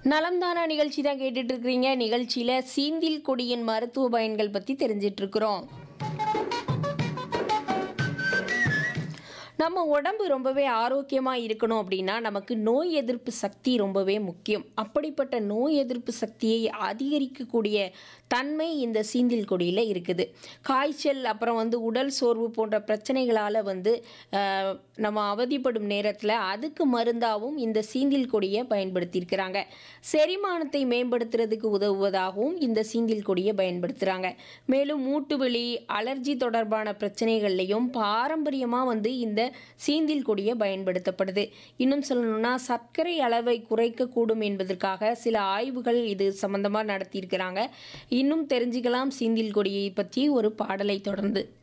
நலம்தானா நிகழ்ச்சி தான் கேட்டுட்டு இருக்கிறீங்க நிகழ்ச்சியில சீந்தில் கொடியின் மருத்துவ பயன்கள் பத்தி தெரிஞ்சிட்டு இருக்கிறோம் நம்ம உடம்பு ரொம்பவே ஆரோக்கியமாக இருக்கணும் அப்படின்னா நமக்கு நோய் எதிர்ப்பு சக்தி ரொம்பவே முக்கியம் அப்படிப்பட்ட நோய் எதிர்ப்பு சக்தியை அதிகரிக்கக்கூடிய தன்மை இந்த சீந்தில் கொடியில் இருக்குது காய்ச்சல் அப்புறம் வந்து உடல் சோர்வு போன்ற பிரச்சனைகளால் வந்து ஆஹ், நம்ம அவதிப்படும் நேரத்தில் அதுக்கு மருந்தாகவும் இந்த சீந்தில் கொடியை பயன்படுத்தியிருக்கிறாங்க செரிமானத்தை மேம்படுத்துறதுக்கு உதவுவதாகவும் இந்த சீந்தில் கொடியை பயன்படுத்துகிறாங்க மேலும் மூட்டு வலி அலர்ஜி தொடர்பான பிரச்சனைகள்லையும் பாரம்பரியமாக வந்து இந்த சீந்தில் கொடியை பயன்படுத்தப்படுது இன்னும் சொல்லணும்னா சர்க்கரை அளவை குறைக்கக்கூடும் என்பதற்காக சில ஆய்வுகள் இது சம்பந்தமாக நடத்தியிருக்கிறாங்க இன்னும் தெரிஞ்சுக்கலாம் சீந்தில் கொடியை பற்றி ஒரு பாடலை தொடர்ந்து